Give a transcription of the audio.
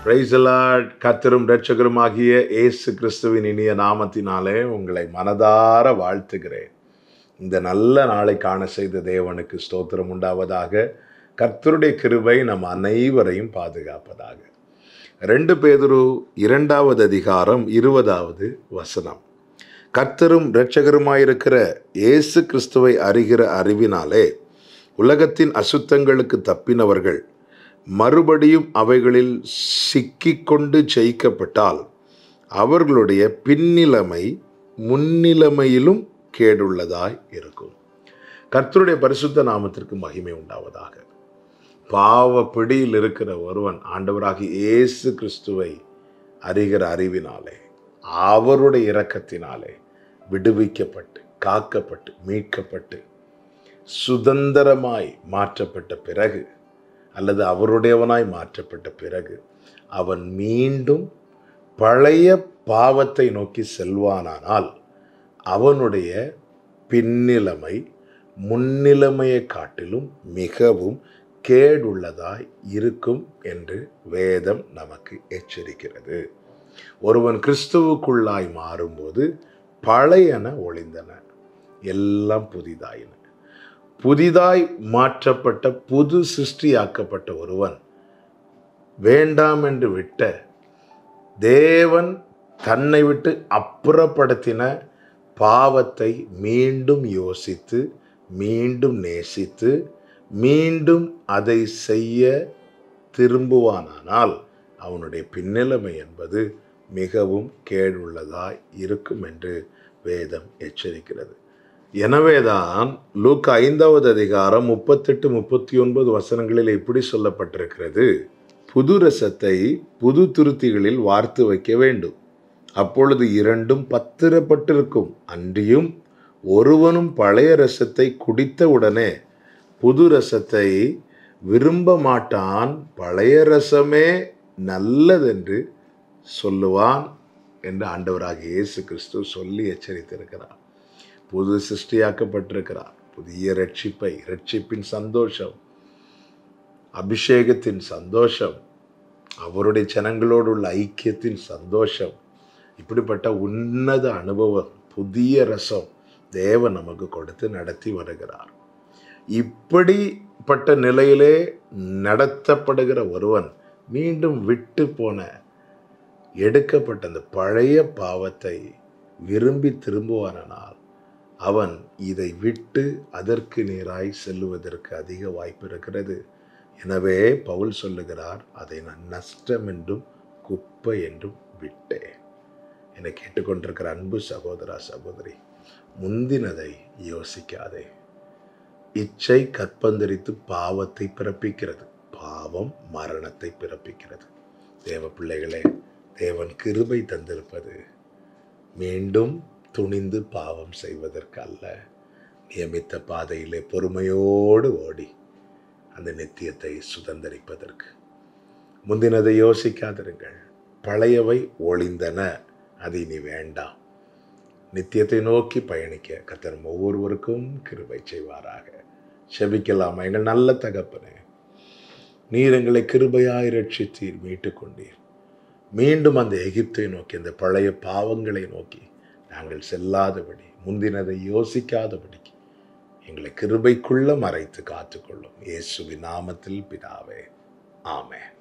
பிரைசலாட் கத்தரும் இரட்சகருமாகிய இயேசு கிறிஸ்துவின் இனிய நாமத்தினாலே உங்களை மனதார வாழ்த்துகிறேன் இந்த நல்ல நாளை காண செய்த தேவனுக்கு ஸ்தோத்திரம் உண்டாவதாக கர்த்தருடைய கிருபை நம் அனைவரையும் பாதுகாப்பதாக ரெண்டு பேதுரு இரண்டாவது அதிகாரம் இருபதாவது வசனம் கர்த்தரும் இரட்சகருமாயிருக்கிற இயேசு கிறிஸ்துவை அறிகிற அறிவினாலே உலகத்தின் அசுத்தங்களுக்கு தப்பினவர்கள் மறுபடியும் அவைகளில் சிக்கிக்கொண்டு ஜெயிக்கப்பட்டால் அவர்களுடைய பின்னிலைமை முன்னிலைமையிலும் கேடுள்ளதாய் இருக்கும் கர்த்தருடைய பரிசுத்த நாமத்திற்கு மகிமை உண்டாவதாக பாவ பிடியில் இருக்கிற ஒருவன் ஆண்டவராகி இயேசு கிறிஸ்துவை அறிகிற அறிவினாலே அவருடைய இரக்கத்தினாலே விடுவிக்கப்பட்டு காக்கப்பட்டு மீட்கப்பட்டு சுதந்திரமாய் மாற்றப்பட்ட பிறகு அல்லது அவருடையவனாய் மாற்றப்பட்ட பிறகு அவன் மீண்டும் பழைய பாவத்தை நோக்கி செல்வானானால் அவனுடைய பின்னிலைமை முன்னிலைமையை காட்டிலும் மிகவும் கேடுள்ளதாய் இருக்கும் என்று வேதம் நமக்கு எச்சரிக்கிறது ஒருவன் கிறிஸ்துவுக்குள்ளாய் மாறும்போது பழையன ஒளிந்தன எல்லாம் புதிதாயின புதிதாய் மாற்றப்பட்ட புது சிருஷ்டியாக்கப்பட்ட ஒருவன் வேண்டாம் என்று விட்ட தேவன் தன்னை விட்டு அப்புறப்படுத்தின பாவத்தை மீண்டும் யோசித்து மீண்டும் நேசித்து மீண்டும் அதை செய்ய திரும்புவானானால் அவனுடைய பின்னிலைமை என்பது மிகவும் கேடுள்ளதாய் இருக்கும் என்று வேதம் எச்சரிக்கிறது எனவேதான் லூக் ஐந்தாவது அதிகாரம் முப்பத்தெட்டு முப்பத்தி ஒன்பது வசனங்களில் இப்படி சொல்லப்பட்டிருக்கிறது புது ரசத்தை புது துருத்திகளில் வார்த்து வைக்க வேண்டும் அப்பொழுது இரண்டும் பத்திரப்பட்டிருக்கும் அன்றியும் ஒருவனும் பழைய ரசத்தை குடித்த உடனே புது ரசத்தை விரும்ப மாட்டான் பழைய ரசமே நல்லதென்று சொல்லுவான் என்று ஆண்டவராக இயேசு கிறிஸ்து சொல்லி எச்சரித்திருக்கிறார் புது சிருஷ்டியாக்கப்பட்டிருக்கிறார் புதிய ரட்சிப்பை ரட்சிப்பின் சந்தோஷம் அபிஷேகத்தின் சந்தோஷம் அவருடைய ஜனங்களோடு உள்ள ஐக்கியத்தின் சந்தோஷம் இப்படிப்பட்ட உன்னத அனுபவம் புதிய ரசம் தேவன் நமக்கு கொடுத்து நடத்தி வருகிறார் இப்படிப்பட்ட நிலையிலே நடத்தப்படுகிற ஒருவன் மீண்டும் விட்டு போன எடுக்கப்பட்ட அந்த பழைய பாவத்தை விரும்பி திரும்புவானால் அவன் இதை விட்டு அதற்கு நேராய் செல்லுவதற்கு அதிக வாய்ப்பு இருக்கிறது எனவே பவுல் சொல்லுகிறார் அதை நான் நஷ்டம் என்றும் குப்பை என்றும் விட்டேன் என்னை கேட்டுக்கொண்டிருக்கிற அன்பு சகோதரா சகோதரி முந்தினதை யோசிக்காதே இச்சை கற்பந்தரித்து பாவத்தை பிறப்பிக்கிறது பாவம் மரணத்தை பிறப்பிக்கிறது தேவ பிள்ளைகளே தேவன் கிருபை தந்திருப்பது மீண்டும் துணிந்து பாவம் செய்வதற்கு அல்ல நியமித்த பாதையிலே பொறுமையோடு ஓடி அந்த நித்தியத்தை சுதந்திரிப்பதற்கு முந்தினதை யோசிக்காதிருங்கள் பழையவை ஒளிந்தன அது இனி வேண்டாம் நித்தியத்தை நோக்கி பயணிக்க கத்தர் ஒவ்வொருவருக்கும் கிருபை செய்வாராக செபிக்கலாமா எங்கள் நல்ல தகப்பனே நீர் எங்களை கிருபையாய் ரட்சித்தீர் மீட்டுக் கொண்டீர் மீண்டும் அந்த எகிப்தை நோக்கி அந்த பழைய பாவங்களை நோக்கி நாங்கள் செல்லாதபடி முந்தினதை யோசிக்காதபடிக்கு எங்களை கிருபைக்குள்ள மறைத்து காத்துக்கொள்ளும் இயேசுவின் நாமத்தில் பிதாவே ஆமே